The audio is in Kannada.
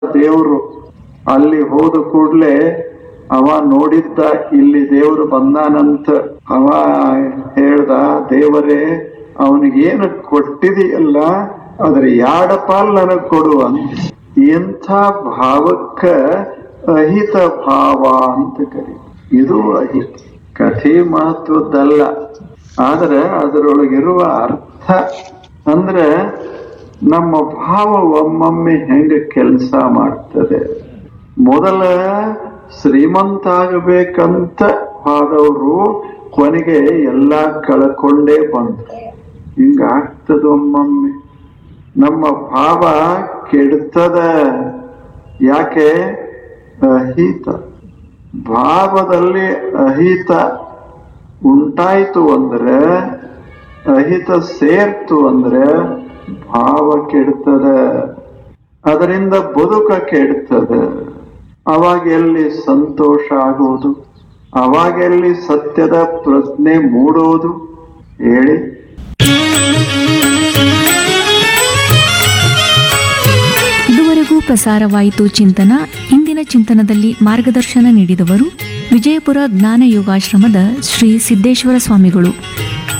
ದೇವರು ಅಲ್ಲಿ ಹೋದ ಕೂಡ್ಲೆ ಅವ ನೋಡಿದ್ದ ಇಲ್ಲಿ ದೇವರು ಬಂದಾನಂತ ಅವ ಹೇಳ್ದ ದೇವರೇ ಅವನಿಗೇನು ಕೊಟ್ಟಿದೆಯಲ್ಲ ಅದ್ರ ಯಾಡ ಪಾಲ್ ನನಗ್ ಕೊಡು ಅಂತ ಎಂಥ ಭಾವಕ್ಕ ಅಹಿತ ಭಾವ ಅಂತ ಕರಿ ಇದು ಅಹಿತ ಕಥೆ ಮಹತ್ವದ್ದಲ್ಲ ಆದ್ರೆ ಅದರೊಳಗಿರುವ ಅರ್ಥ ಅಂದ್ರೆ ನಮ್ಮ ಭಾವ ಒಮ್ಮೊಮ್ಮೆ ಹೆಂಗ ಕೆಲಸ ಮಾಡ್ತದೆ ಮೊದಲ ಶ್ರೀಮಂತ ಆಗಬೇಕಂತ ಆದವರು ಕೊನೆಗೆ ಎಲ್ಲ ಕಳ್ಕೊಂಡೇ ಬಂದ್ರು ಹಿಂಗಾಗ್ತದ ಒಮ್ಮೊಮ್ಮೆ ನಮ್ಮ ಭಾವ ಕೆಡ್ತದ ಯಾಕೆ ಅಹಿತ ಭಾವದಲ್ಲಿ ಅಹಿತ ಉಂಟಾಯ್ತು ಅಂದ್ರೆ ಅಹಿತ ಸೇರ್ತು ಅಂದ್ರೆ ಭಾವ ಕೆಡ್ತದ ಅದರಿಂದ ಬದುಕ ಕೆಡ್ತದ ಅವಾಗ ಎಲ್ಲಿ ಸಂತೋಷ ಆಗುವುದು ಅವಾಗ ಎಲ್ಲಿ ಸತ್ಯದ ಪ್ರಜ್ಞೆ ಮೂಡುವುದು ಹೇಳಿ ಇದುವರೆಗೂ ಪ್ರಸಾರವಾಯಿತು ಚಿಂತನ ಇಂದಿನ ಚಿಂತನದಲ್ಲಿ ಮಾರ್ಗದರ್ಶನ ನೀಡಿದವರು ವಿಜಯಪುರ ಜ್ಞಾನ ಯೋಗಾಶ್ರಮದ ಶ್ರೀ ಸಿದ್ದೇಶ್ವರ ಸ್ವಾಮಿಗಳು